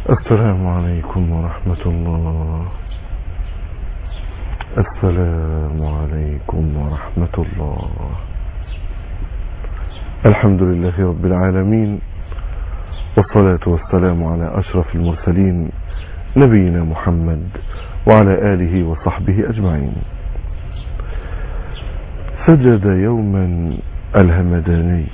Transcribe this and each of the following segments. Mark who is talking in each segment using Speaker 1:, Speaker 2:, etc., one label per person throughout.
Speaker 1: السلام عليكم ورحمة الله السلام عليكم ورحمة الله الحمد لله رب العالمين والصلاة والسلام على أشرف المرسلين نبينا محمد وعلى آله وصحبه أجمعين سجد يوما الهمداني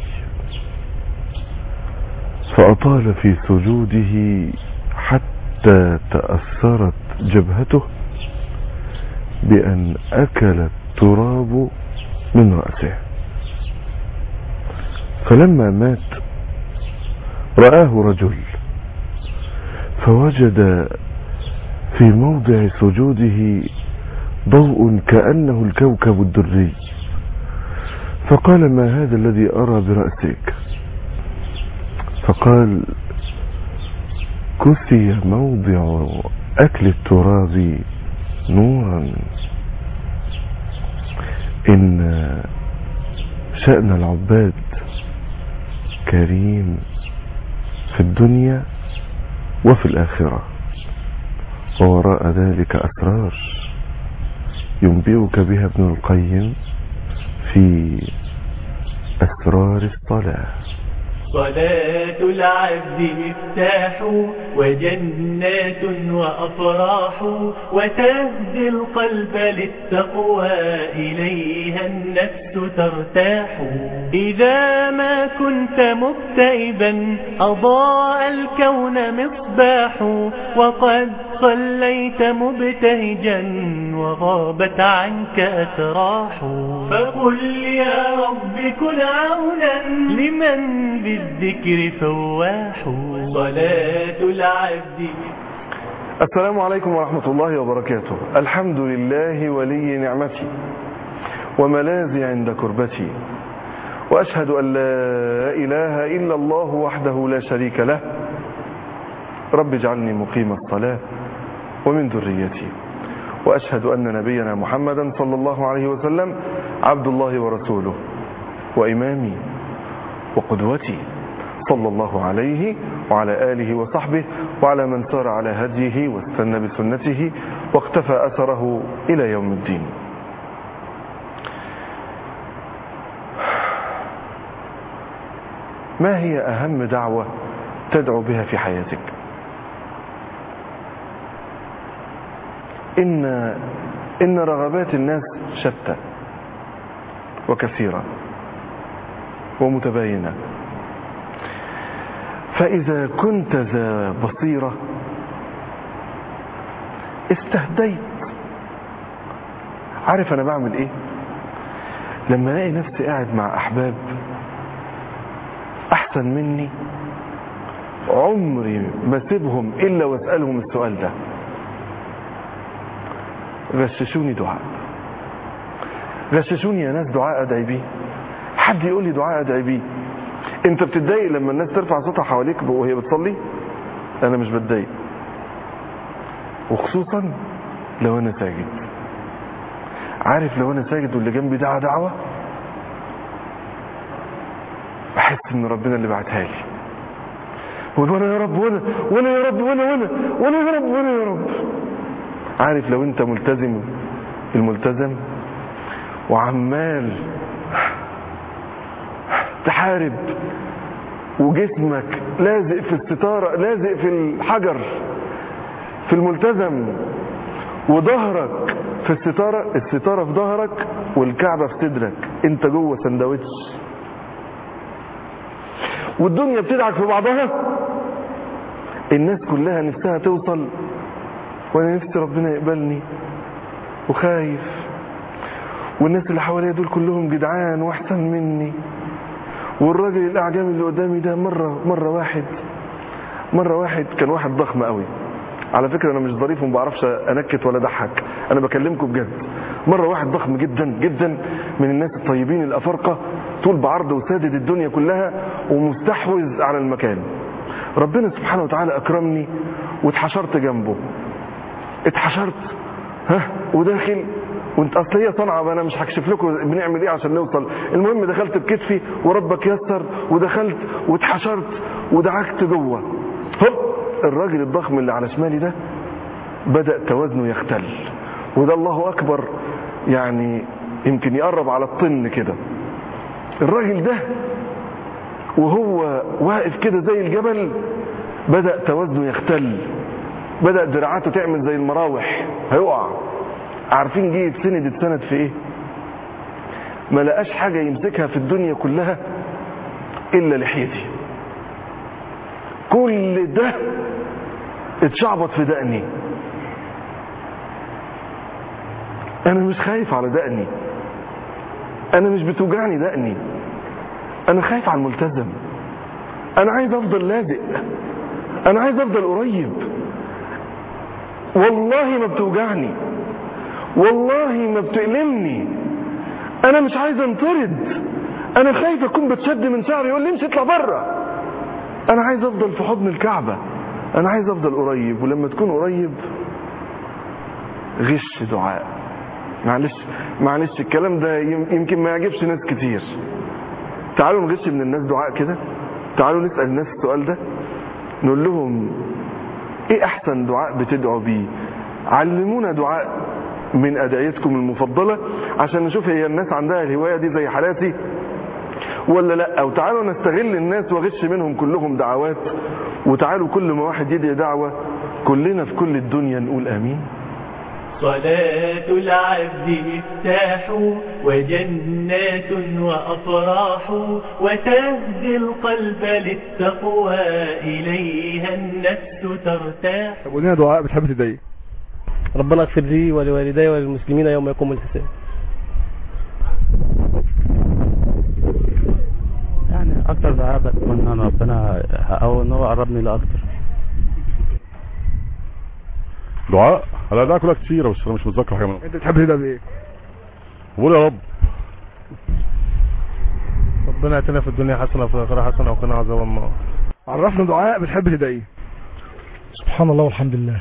Speaker 1: فأطال في سجوده حتى تأثرت جبهته بأن أكل التراب من رأسه فلما مات رآه رجل فوجد في موضع سجوده ضوء كأنه الكوكب الدري فقال ما هذا الذي أرى برأسك فقال كسي موضع أكل التراب نورا إن شأن العباد كريم في الدنيا وفي الآخرة ووراء ذلك أسرار ينبئك بها ابن القيم في أسرار الصلاة
Speaker 2: صلاة العبد مفتاح وجنات وأفراح وتهدي القلب للتقوى إليها النفس ترتاح إذا ما كنت مكتئبا أضاء الكون مصباح وقد صليت مبتهجا وغابت عنك أتراح فقل يا رب كن عونا لمن بالذكر فواح صلاة العبد
Speaker 1: السلام عليكم ورحمة الله وبركاته الحمد لله ولي نعمتي وملاذي عند كربتي وأشهد أن لا إله إلا الله وحده لا شريك له رب اجعلني مقيم الصلاة ومن ذريتي وأشهد أن نبينا محمدا صلى الله عليه وسلم عبد الله ورسوله وإمامي وقدوتي صلى الله عليه وعلى آله وصحبه وعلى من سار على هديه واستنى بسنته واقتفى أثره إلى يوم الدين ما هي أهم دعوة تدعو بها في حياتك إن, إن رغبات الناس شتى وكثيرة ومتباينة فإذا كنت ذا بصيرة استهديت عارف أنا بعمل إيه لما ألاقي نفسي قاعد مع أحباب أحسن مني عمري ما سيبهم إلا واسألهم السؤال ده غششوني دعاء غششوني يا ناس دعاء أدعي بيه حد يقول لي دعاء أدعي بيه انت بتتضايق لما الناس ترفع صوتها حواليك وهي بتصلي انا مش بتضايق وخصوصا لو انا ساجد عارف لو انا ساجد واللي جنبي دعا دعوة بحس ان ربنا اللي بعتها لي وانا يا رب وانا وانا يا رب وانا وانا وانا يا رب وانا يا رب عارف لو انت ملتزم الملتزم وعمال تحارب وجسمك لازق في الستارة لازق في الحجر في الملتزم وظهرك في الستارة الستارة في ظهرك والكعبة في صدرك انت جوه سندوتش والدنيا بتدعك في بعضها الناس كلها نفسها توصل وانا نفسي ربنا يقبلني وخايف والناس اللي حواليا دول كلهم جدعان واحسن مني والراجل الاعجمي اللي قدامي ده مره مره واحد مره واحد كان واحد ضخم قوي على فكره انا مش ظريف وما بعرفش انكت ولا اضحك انا بكلمكم بجد مره واحد ضخم جدا جدا من الناس الطيبين الافارقه طول بعرض وسادد الدنيا كلها ومستحوذ على المكان ربنا سبحانه وتعالى اكرمني واتحشرت جنبه اتحشرت ها وداخل وانت اصل هي صنعه انا مش هكشف لكم بنعمل ايه عشان نوصل المهم دخلت بكتفي وربك يسر ودخلت واتحشرت ودعكت جوه هوب الراجل الضخم اللي على شمالي ده بدأ توازنه يختل وده الله أكبر يعني يمكن يقرب على الطن كده الراجل ده وهو واقف كده زي الجبل بدأ توازنه يختل بدأ دراعاته تعمل زي المراوح هيقع عارفين جه يتسند اتسند في ايه ما لقاش حاجة يمسكها في الدنيا كلها إلا لحيتي كل ده اتشعبط في دقني أنا مش خايف على دقني أنا مش بتوجعني دقني أنا خايف على الملتزم أنا عايز أفضل لازق أنا عايز أفضل قريب والله ما بتوجعني والله ما بتألمني انا مش عايز انطرد انا خايف اكون بتشد من شعري يقول لي امشي اطلع بره انا عايز افضل في حضن الكعبة انا عايز افضل قريب ولما تكون قريب غش دعاء معلش معلش الكلام ده يمكن ما يعجبش ناس كتير تعالوا نغش من الناس دعاء كده تعالوا نسأل الناس السؤال ده نقول لهم ايه احسن دعاء بتدعوا بيه علمونا دعاء من ادعيتكم المفضله عشان نشوف هي الناس عندها الهوايه دي زي حالاتي ولا لا او تعالوا نستغل الناس واغش منهم كلهم دعوات وتعالوا كل ما واحد يدعي دعوه كلنا في كل الدنيا نقول امين
Speaker 2: صلاة العبد مفتاح وجنات وأفراح وتهدي القلب للتقوى إليها النفس ترتاح
Speaker 3: طب قولنا دعاء بتحب تدعي
Speaker 4: ربنا اغفر لي ولوالدي وللمسلمين يوم يقوم الحساب
Speaker 5: يعني اكتر دعاء بتمنى ان ربنا او ان هو قربني لاكتر
Speaker 6: دعاء انا ادعاء كلها كتيره بس انا مش متذكر حاجه منهم
Speaker 3: انت بتحب تدعي بايه
Speaker 6: بقول يا رب
Speaker 7: ربنا اتنا في الدنيا حسنه وفي الاخره حسنه وقنا عذاب النار
Speaker 3: عرفنا دعاء بتحب تدعيه
Speaker 8: سبحان الله والحمد لله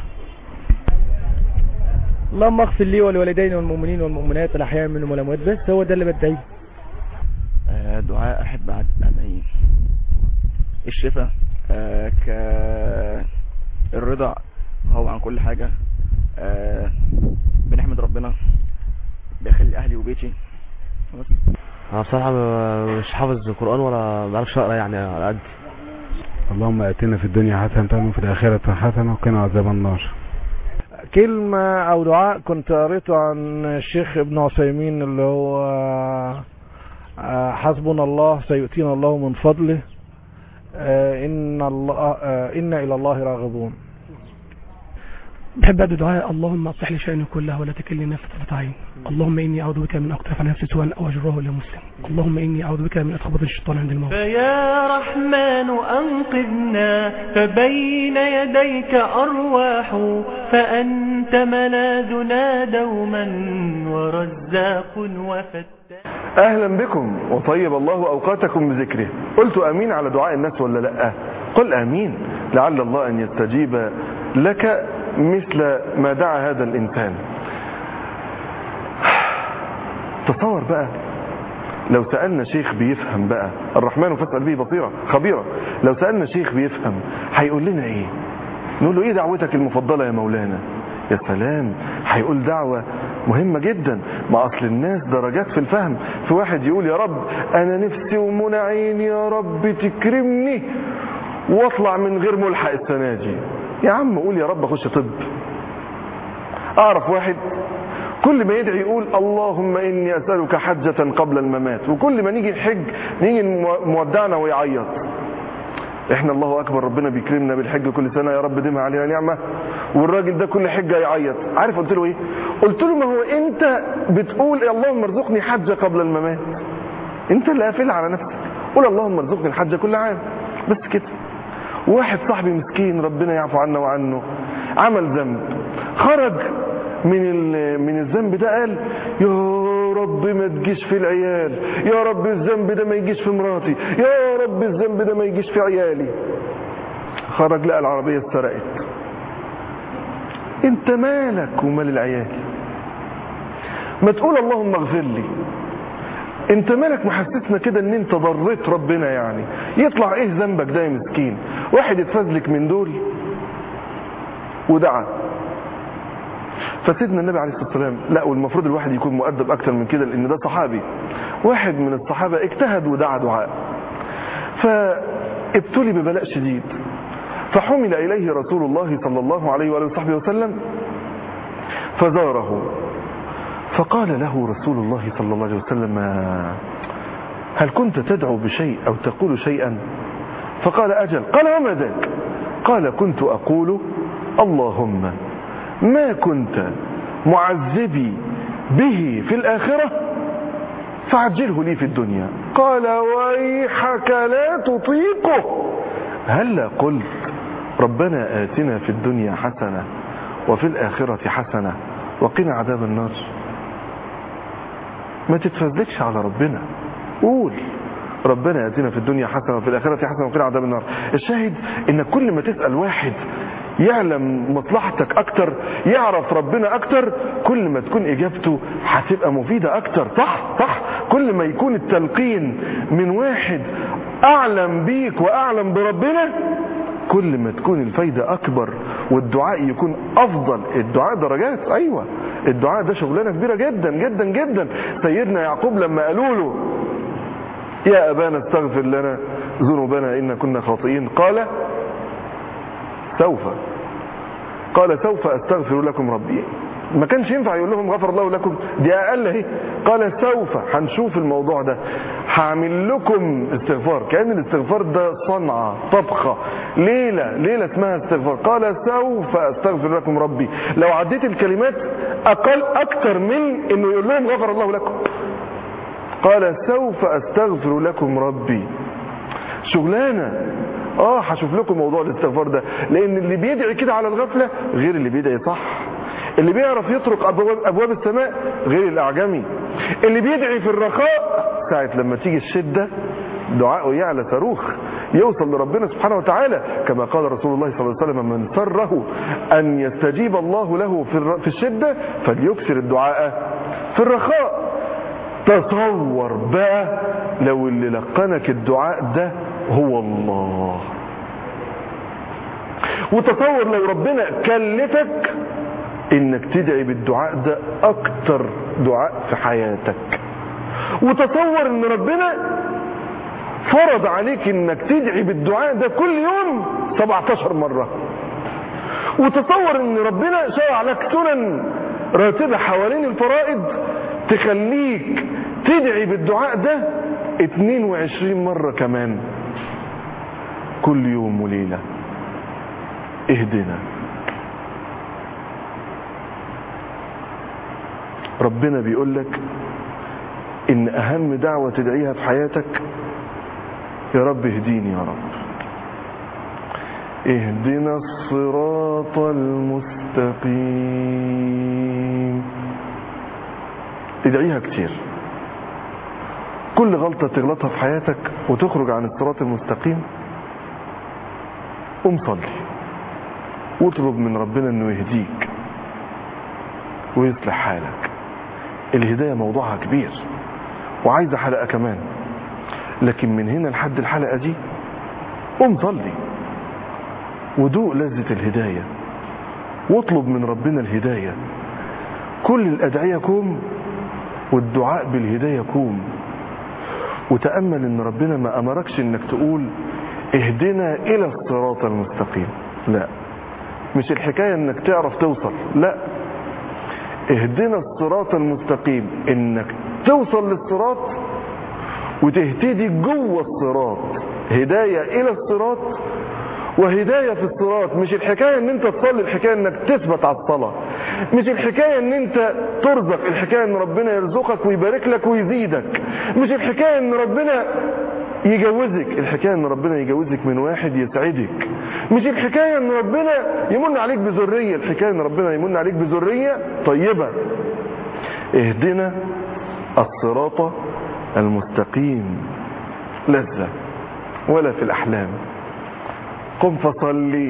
Speaker 4: اللهم اغفر لي ولوالدين والمؤمنين والمؤمنات الاحياء منهم والاموات بس هو ده اللي بدعيه
Speaker 5: آه، دعاء احب ادعي الشفاء آه، ك الرضا هو عن كل حاجة آه، بنحمد ربنا بيخلي اهلي وبيتي بس
Speaker 9: انا بصراحة م- مش حافظ القرآن ولا بعرفش اقرا يعني على قد
Speaker 10: اللهم اتنا في الدنيا حسنة وفي الآخرة حسنة وقنا عذاب النار
Speaker 8: كلمة او دعاء كنت قريته عن الشيخ ابن عثيمين اللي هو آه، حسبنا الله سيؤتينا الله من فضله آه، ان الله آه، ان الى الله راغبون
Speaker 11: بحب أدعو دعاء اللهم اصلح لي شأني كله ولا تكلني نفسي طرفة عين اللهم إني أعوذ بك من أقترف على نفسي سوءا أو أجره إلى مسلم اللهم إني أعوذ بك من أتخبط الشيطان عند الموت
Speaker 2: فيا رحمن أنقذنا فبين يديك أرواح فأنت ملاذنا دوما ورزاق وفتاح
Speaker 1: اهلا بكم وطيب الله اوقاتكم بذكره قلت امين على دعاء الناس ولا لا قل امين لعل الله ان يستجيب لك مثل ما دعا هذا الانسان تصور بقى لو سألنا شيخ بيفهم بقى الرحمن فاسأل به بصيرة خبيرة لو سألنا شيخ بيفهم هيقول لنا ايه نقول له ايه دعوتك المفضلة يا مولانا يا سلام هيقول دعوة مهمة جدا ما اصل الناس درجات في الفهم في واحد يقول يا رب انا نفسي ومنى عيني يا رب تكرمني واطلع من غير ملحق السنة دي يا عم قول يا رب اخش طب اعرف واحد كل ما يدعي يقول اللهم اني اسالك حجة قبل الممات وكل ما نيجي الحج نيجي مو- مودعنا ويعيط احنا الله اكبر ربنا بيكرمنا بالحج كل سنه يا رب ديمها علينا نعمه والراجل ده كل حجه يعيط عارف قلت له ايه قلت له ما هو انت بتقول اللهم ارزقني حجه قبل الممات انت اللي قافلها على نفسك قول اللهم ارزقني الحجه كل عام بس كده واحد صاحبي مسكين ربنا يعفو عنا وعنه عمل ذنب خرج من ال- من الذنب ده قال يا رب ما تجيش في العيال يا رب الذنب ده ما يجيش في مراتي يا رب الذنب ده ما يجيش في عيالي خرج لقى العربية اتسرقت انت مالك ومال العيال ما تقول اللهم اغفر لي انت مالك محسسنا كده ان انت ضريت ربنا يعني يطلع ايه ذنبك ده يا مسكين واحد يتفزلك من دول ودعا فسيدنا النبي عليه الصلاة والسلام لا والمفروض الواحد يكون مؤدب أكتر من كده لأن ده صحابي واحد من الصحابة اجتهد ودعا دعاء فابتلي ببلاء شديد فحمل إليه رسول الله صلى الله عليه وآله وصحبه وسلم فزاره فقال له رسول الله صلى الله عليه وسلم هل كنت تدعو بشيء أو تقول شيئا فقال أجل قال وما ذاك قال كنت أقول اللهم ما كنت معذبي به في الآخرة فعجله لي في الدنيا قال ويحك لا تطيقه هلا قلت ربنا آتنا في الدنيا حسنة وفي الآخرة حسنة وقنا عذاب النار ما تتفزلكش على ربنا قول ربنا آتنا في الدنيا حسنة وفي الآخرة حسنة وقنا عذاب النار الشاهد إن كل ما تسأل واحد يعلم مصلحتك اكتر يعرف ربنا اكتر كل ما تكون اجابته هتبقى مفيدة اكتر صح صح كل ما يكون التلقين من واحد اعلم بيك واعلم بربنا كل ما تكون الفايدة اكبر والدعاء يكون افضل الدعاء درجات ايوه الدعاء ده شغلانة كبيرة جدا جدا جدا سيدنا يعقوب لما قالوا له يا ابانا استغفر لنا ذنوبنا ان كنا خاطئين قال سوف قال سوف استغفر لكم ربي ما كانش ينفع يقول لهم غفر الله لكم دي اقل اهي قال سوف هنشوف الموضوع ده هعمل لكم استغفار كان الاستغفار ده صنعه طبخه ليله ليله اسمها استغفار قال سوف استغفر لكم ربي لو عديت الكلمات اقل اكتر من انه يقول لهم غفر الله لكم قال سوف استغفر لكم ربي شغلانه اه هشوف لكم موضوع الاستغفار ده لان اللي بيدعي كده على الغفله غير اللي بيدعي صح اللي بيعرف يطرق ابواب, أبواب السماء غير الاعجمي اللي بيدعي في الرخاء ساعه لما تيجي الشده دعاءه يعلى صاروخ يوصل لربنا سبحانه وتعالى كما قال رسول الله صلى الله عليه وسلم من سره ان يستجيب الله له في في الشده فليكثر الدعاء في الرخاء تصور بقى لو اللي لقنك الدعاء ده هو الله وتصور لو ربنا كلفك انك تدعي بالدعاء ده اكتر دعاء في حياتك وتصور ان ربنا فرض عليك انك تدعي بالدعاء ده كل يوم 17 مرة وتصور ان ربنا شرع لك سنن راتبة حوالين الفرائض تخليك تدعي بالدعاء ده 22 مرة كمان كل يوم وليلة اهدنا ربنا بيقول لك ان اهم دعوة تدعيها في حياتك يا رب اهديني يا رب اهدنا الصراط المستقيم ادعيها كتير كل غلطة تغلطها في حياتك وتخرج عن الصراط المستقيم قم صلي واطلب من ربنا انه يهديك ويصلح حالك الهداية موضوعها كبير وعايزة حلقة كمان لكن من هنا لحد الحلقة دي قم صلي ودوق لذة الهداية واطلب من ربنا الهداية كل الأدعية كوم والدعاء بالهداية كوم وتأمل ان ربنا ما أمركش انك تقول اهدنا الى الصراط المستقيم لا مش الحكاية انك تعرف توصل لا اهدنا الصراط المستقيم انك توصل للصراط وتهتدي جوه الصراط هداية الى الصراط وهداية في الصراط مش الحكاية ان انت تصلي الحكاية انك تثبت على الصلاة مش الحكاية ان انت ترزق الحكاية ان ربنا يرزقك ويبارك لك ويزيدك مش الحكاية ان ربنا يجوزك الحكاية ان ربنا يجوزك من واحد يسعدك مش الحكاية ان ربنا يمن عليك بذرية الحكاية ان ربنا يمن عليك بذرية طيبة اهدنا الصراط المستقيم لذة ولا في الأحلام قم فصلي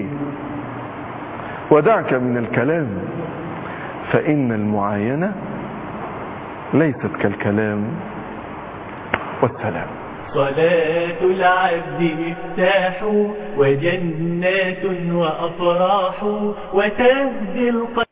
Speaker 1: ودعك من الكلام فإن المعاينة ليست كالكلام والسلام
Speaker 2: صلاة العبد مفتاح وجنات وأفراح وتهدي القلب